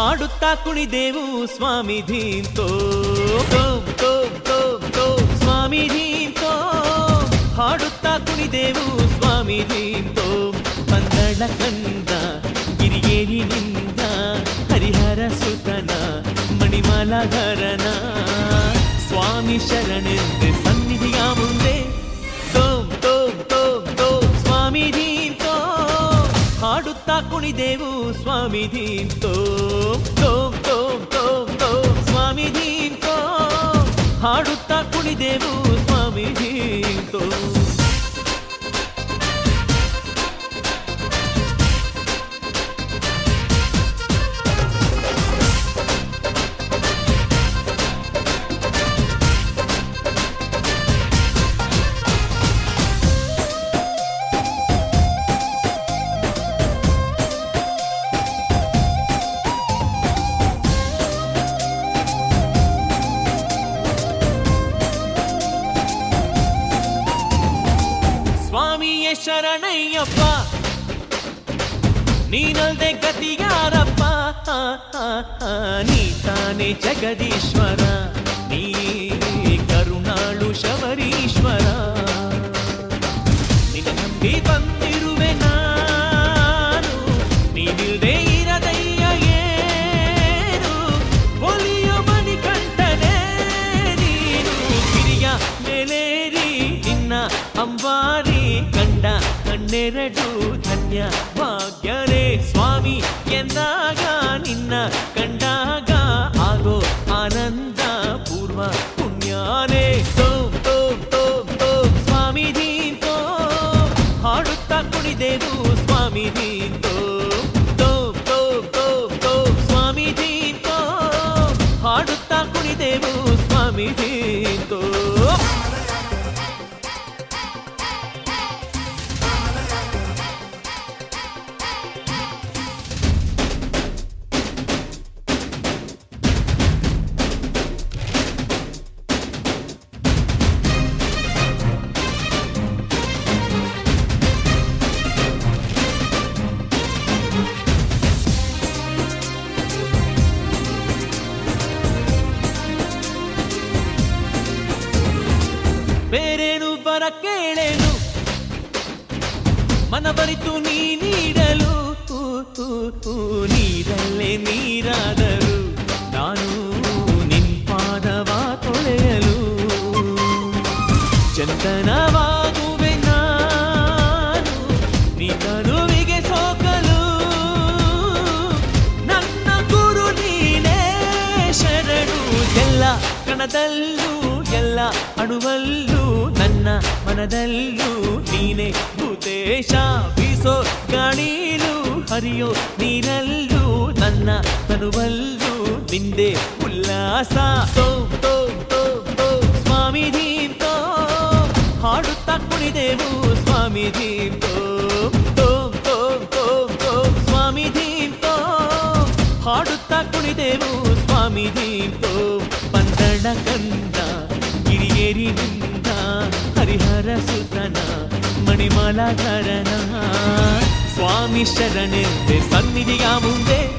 ಹಾಡುತ್ತಾ ಕುಣಿದೆವು ಸ್ವಾಮಿ ಧೀಂತೋ ತೋಂ ತೋಂ ತೋಂ ತೋಂ ಸ್ವಾಮಿ ಧೀಂತೋ ಹಾಡುತ್ತಾ ಕುಣಿದೆವು ಸ್ವಾಮಿ ಧೀಂತೋ ಪಂದಳ ಕಂದ ಗಿರಿಗೇರಿನಿಂದ ಹರಿಹರ ಸುತನ ಮಣಿಮಾಲಧರನ ಸ್ವಾಮಿ ಶರಣೆಂದೆ ಸನ್ನಿಧಿಯ ಮುಂದೆ ತೋಂ ತೋಂ ತೋಂ ತೋಂ ಸ್ವಾಮಿ ಧೀಂತೋ ಹಾಡುತ್ತಾ ಕುಣಿದೆವು ಸ್ವಾಮಿ ಧೀಂತೋ ತೋಂ ತೋಂ ತೋಂ ತೋಂ ಸ್ವಾಮಿ ಧೀಂತೋ ಹಾಡುತ್ತಾ ಕುಣಿದೆವು ಸ್ವಾಮಿ ಧೀಂತೋ ಸ್ವಾಮಿಯೇ ಶರಣಯ್ಯಪ್ಪ ನೀನಲ್ದೆ ಗತಿಯಾರಪ್ಪ ಆ, ಆ, ಆ, ನೀ ತಾನೇ ಜಗದೀಶ್ವರ ನೀ ಕರುಣಾಳು ಶಬರೀಶ್ವರ ನಿನ್ನ ನಂಬಿ ಬಂದಿರುವೆ ನಾನು ನೀನಿಲ್ದೆ ಇರದಯ್ಯ ಏನು ಒಲಿಯೋ ಮಣಿ ಕಂಠನೆ ನೀನು ಕಿರಿಯ ಮೇಲೇರಿ ನಿನ್ನ ಅಂಬಾರಿ ಕಂಡ ಕಣ್ಣೆರಡು ಧನ್ಯ ಭಾಗ್ಯರೇ ಸ್ವಾಮಿ ಎಂದಾಗ ನಿನ್ನ ಕಂಡಾಗ ಆಗೋ ಆನಂದ ಪೂರ್ವ ಪುಣ್ಯಾನೇ ಸೋಂ ತೋಂ ತೋಂ ತೋಂ ಸ್ವಾಮಿ ಧೀಂತೋ ಹಾಡುತ್ತಾ ಕುಣಿದೆನು ಸ್ವಾಮಿ ಧೀಂತೋ ತೋಂ ತೋಂ ತೋಂ ತೋಂ ಸ್ವಾಮಿ ಧೀಂತೋ ಹಾಡುತ್ತಾ ಕುಣಿದೆವು ಸ್ವಾಮಿ ಧೀಂತೋ ಬೇರೇನು ಬರ ಕೇಳೇನು ಮನವರಿತು ನೀ ನೀಡಲು ಊ, ಊ, ಊ, ನೀರಲ್ಲೇ ನೀರಾದರು ನಾನು ನಿನ್ ಪಾದವ ತೊಳೆಯಲು ಚಂದನವಾಗುವೆ ನಾನು ನಿನ್ನನುವಿಗೆ ಸೋಕಲು ನನ್ನ ಗುರು ನೀನೇ ಶರಣು ಎಲ್ಲ ಕಣದಲ್ಲೂ ಎಲ್ಲ ಅಣುವಲ್ಲೂ ನನ್ನ ಮನದಲ್ಲೂ ನೀನೆ ಭೂತೇಶ ಬೀಸೋ ಗಾಳಿಲೂ ಹರಿಯೋ ನೀರಲ್ಲೂ ನನ್ನ ತನುವಲ್ಲೂ ನಿಂದೆ ಉಲ್ಲಾಸ ಸೋಂ ತೋಂ ತೋಂ ತೋಂ ಸ್ವಾಮಿ ಧೀಂತೋ ಹಾಡುತ್ತಾ ಕುಣಿದೆವು ಸ್ವಾಮಿ ಧೀಂತೋ ತೋಂ ತೋಂ ತೋಂ ತೋಂ ಸ್ವಾಮಿ ಧೀಂತೋ ಹಾಡುತ್ತಾ ಕುಣಿದೆವು ಸ್ವಾಮಿ ಧೀಂತೋ ಪಂದಳ ಕಂದ ಗಿರಿಯೇರಿನಿಂದ ಹರಿಹರ ಸುತನ ಮಣಿಮಾಲಾಧರನ ಸ್ವಾಮಿ ಶರಣೆಂದೆ ಸನ್ನಿಧಿಯ ಮುಂದೆ